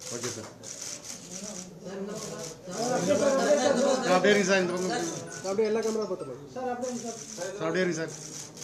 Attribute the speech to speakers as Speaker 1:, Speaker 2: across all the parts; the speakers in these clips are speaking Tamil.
Speaker 1: ஓகே சார் அப்படியே இருங்க சார் இந்த பக்கம்
Speaker 2: அப்படியே எல்லா கேமரா பார்த்துக்கலாம்
Speaker 1: சார் அப்படியே இருங்க சார்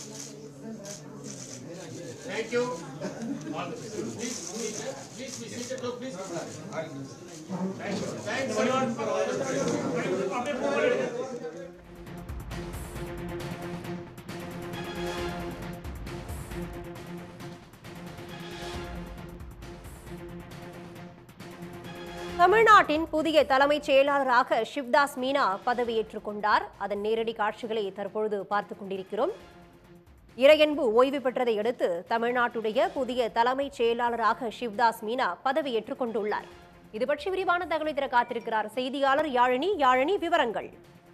Speaker 3: தமிழ்நாட்டின் புதிய தலைமைச் செயலாளராக சிவ்தாஸ் மீனா பதவியேற்றுக் கொண்டார் அதன் நேரடி காட்சிகளை தற்பொழுது பார்த்துக் கொண்டிருக்கிறோம் இறையன்பு ஓய்வு பெற்றதை அடுத்து தமிழ்நாட்டுடைய புதிய தலைமைச் செயலாளராக சிவ்தாஸ் மீனா பதவியேற்றுக் கொண்டுள்ளார் இது பற்றி விரிவான தகவலை தர காத்திருக்கிறார் செய்தியாளர் யாழினி யாழினி விவரங்கள்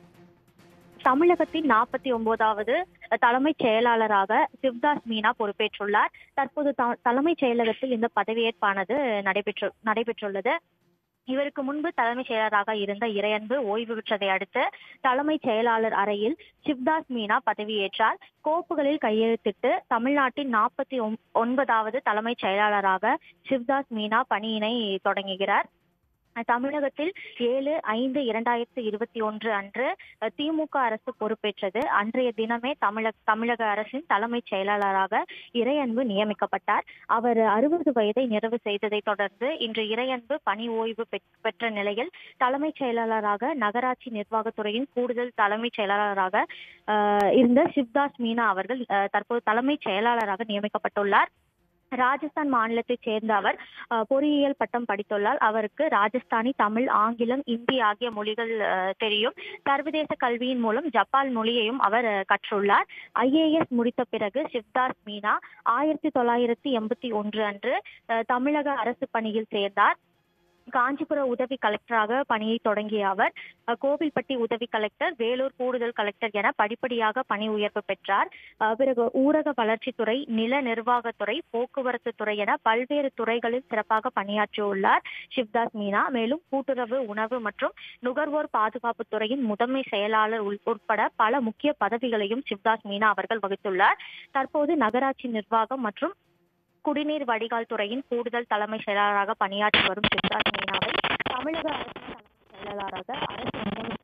Speaker 4: தமிழகத்தின் நாற்பத்தி ஒன்பதாவது தலைமைச் செயலாளராக சிவ்தாஸ் மீனா பொறுப்பேற்றுள்ளார் தற்போது த- தலைமைச் செயலகத்தில் இந்த பதவியேற்பானது நடைபெற்று நடைபெற்றுள்ளது இவருக்கு முன்பு தலைமைச் செயலராக இருந்த இறையன்பு ஓய்வு பெற்றதை அடுத்து தலைமைச் செயலாளர் அறையில் சிவ்தாஸ் மீனா பதவியேற்றார் கோப்புகளில் கையெழுத்திட்டு தமிழ்நாட்டின் நாற்பத்தி ஒன்பதாவது தலைமைச் செயலாளராக சிவ்தாஸ் மீனா பணியினை தொடங்குகிறார் தமிழகத்தில் ஏழு ஐந்து இரண்டாயிரத்தி இருபத்தி ஒன்று அன்று அஹ், திமுக அரசு பொறுப்பேற்றது அன்றைய தினமே தமிழக தமிழக அரசின் தலைமைச் செயலாளராக இறையன்பு நியமிக்கப்பட்டார் அவர் அறுபது வயதை நிறைவு செய்ததை தொடர்ந்து இன்று இறையன்பு பணி ஓய்வு பெற்- பெற்ற நிலையில் தலைமைச் செயலாளராக நகராட்சி நிர்வாகத்துறையின் கூடுதல் தலைமைச் செயலாளராக அஹ், இருந்த சிவ்தாஸ் மீனா அவர்கள் அஹ், தற்போது தலைமைச் செயலாளராக நியமிக்கப்பட்டுள்ளார் ராஜஸ்தான் மாநிலத்தைச் சேர்ந்த அவர் அஹ், பொறியியல் பட்டம் படித்துள்ளார் அவருக்கு ராஜஸ்தானி தமிழ் ஆங்கிலம் இந்தி ஆகிய மொழிகள் அஹ், தெரியும் சர்வதேச கல்வியின் மூலம் ஜப்பான் மொழியையும் அவர் அஹ், கற்றுள்ளார் ஐஏஎஸ் முடித்த பிறகு சிவ்தாஸ் மீனா ஆயிரத்தி தொள்ளாயிரத்தி எண்பத்தி ஒன்று அன்று அஹ், தமிழக அரசு பணியில் சேர்ந்தார் காஞ்சிபுர உதவி கலெக்டராக பணியை தொடங்கிய அவர் அஹ், கோவில்பட்டி உதவி கலெக்டர் வேலூர் கூடுதல் கலெக்டர் என படிப்படியாக பணி உயர்வு பெற்றார் அஹ், பிறகு ஊரக வளர்ச்சித்துறை நில நிர்வாகத்துறை போக்குவரத்து துறை என பல்வேறு துறைகளில் சிறப்பாக பணியாற்றியுள்ளார் சிவ்தாஸ் மீனா மேலும் கூட்டுறவு உணவு மற்றும் நுகர்வோர் பாதுகாப்பு துறையின் முதன்மை செயலாளர் உள்- உட்பட பல முக்கிய பதவிகளையும் சிவ்தாஸ் மீனா அவர்கள் வகித்துள்ளார் தற்போது நகராட்சி நிர்வாகம் மற்றும் குடிநீர் வடிகால் துறையின் கூடுதல் தலைமை செயலாளராக பணியாற்றி வரும் சிவராஜ் மீனாவை தமிழக அரசின் தலைமை செயலாளராக அரசு நியமி-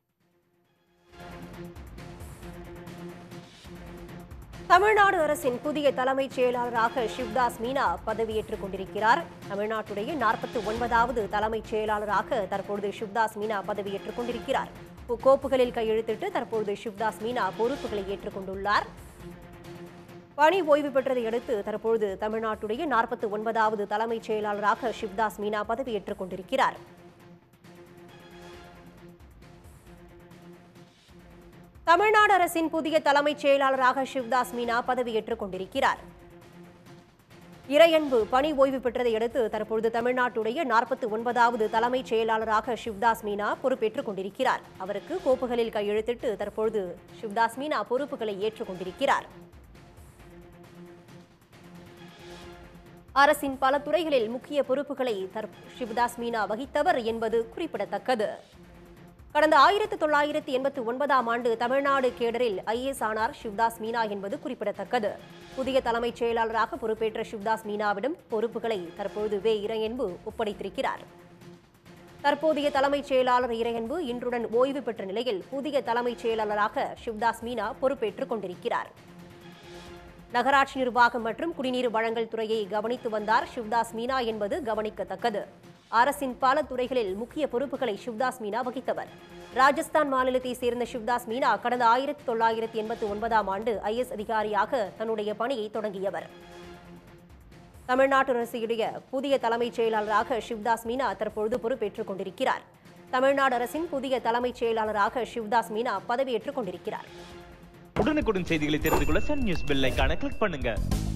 Speaker 3: தமிழ்நாடு அரசின் புதிய தலைமைச் செயலாளராக சிவ்தாஸ் மீனா பதவியேற்றுக் கொண்டிருக்கிறார் தமிழ்நாட்டுடைய நாற்பத்தி ஒன்பதாவது தலைமைச் செயலாளராக தற்பொழுது சிவ்தாஸ் மீனா பதவியேற்றுக் கொண்டிருக்கிறார் கோப்புகளில் கையெழுத்திட்டு தற்பொழுது சிவ்தாஸ் மீனா பொறுப்புகளை ஏற்றுக்கொண்டுள்ளார் பணி ஓய்வு பெற்றதை அடுத்து தற்பொழுது தமிழ்நாட்டுடைய நாற்பத்தி ஒன்பதாவது தலைமைச் செயலாளராக சிவ்தாஸ் மீனா பதவியேற்றுக் கொண்டிருக்கிறார் தமிழ்நாடு அரசின் புதிய தலைமைச் செயலாளராக சிவ்தாஸ் மீனா பதவியேற்றுக் கொண்டிருக்கிறார் இறையன்பு பணி ஓய்வு பெற்றதை அடுத்து தற்பொழுது தமிழ்நாட்டுடைய நாற்பத்தி ஒன்பதாவது தலைமைச் செயலாளராக சிவ்தாஸ் மீனா பொறுப்பேற்றுக் கொண்டிருக்கிறார் அவருக்கு கோப்புகளில் கையெழுத்திட்டு தற்பொழுது சிவ்தாஸ் மீனா பொறுப்புகளை ஏற்றுக் கொண்டிருக்கிறார் அரசின் பல துறைகளில் முக்கிய பொறுப்புகளை தற் சிவதாஸ் மீனா வகித்தவர் என்பது குறிப்பிடத்தக்கது கடந்த ஆயிரத்து தொள்ளாயிரத்தி எண்பத்தி ஒன்பதாம் ஆண்டு தமிழ்நாடு கேடரில் ஐஏஎஸ் ஆனார் சிவ்தாஸ் மீனா என்பது குறிப்பிடத்தக்கது புதிய தலைமைச் செயலாளராக பொறுப்பேற்ற சிவ்தாஸ் மீனாவிடம் பொறுப்புகளை தற்பொழுது வே இறையன்பு ஒப்படைத்திருக்கிறார் தற்போதைய தலைமைச் செயலாளர் இறையன்பு இன்றுடன் ஓய்வு பெற்ற நிலையில் புதிய தலைமைச் செயலாளராக சிவ்தாஸ் மீனா பொறுப்பேற்றுக் கொண்டிருக்கிறார் நகராட்சி நிர்வாகம் மற்றும் குடிநீர் வழங்கல் துறையை கவனித்து வந்தார் சிவ்தாஸ் மீனா என்பது கவனிக்கத்தக்கது அரசின் பல துறைகளில் முக்கிய பொறுப்புகளை சிவ்தாஸ் மீனா வகித்தவர் ராஜஸ்தான் மாநிலத்தை சேர்ந்த சிவ்தாஸ் மீனா கடந்த ஆயிரத்தி தொள்ளாயிரத்தி எண்பத்தி ஒன்பதாம் ஆண்டு ஐஎஸ் அதிகாரியாக தன்னுடைய பணியை தொடங்கியவர் தமிழ்நாட்டு அரசுடைய புதிய தலைமைச் செயலாளராக சிவ்தாஸ் மீனா தற்பொழுது பொறுப்பேற்றுக் கொண்டிருக்கிறார் தமிழ்நாடு அரசின் புதிய தலைமைச் செயலாளராக சிவ்தாஸ் மீனா பதவியேற்றுக் கொண்டிருக்கிறார்
Speaker 5: உடனுக்குடன் செய்திகளை தெரிந்து கொள்ள சன் நியூஸ் பெல் ஐகானை கிளிக் பண்ணுங்க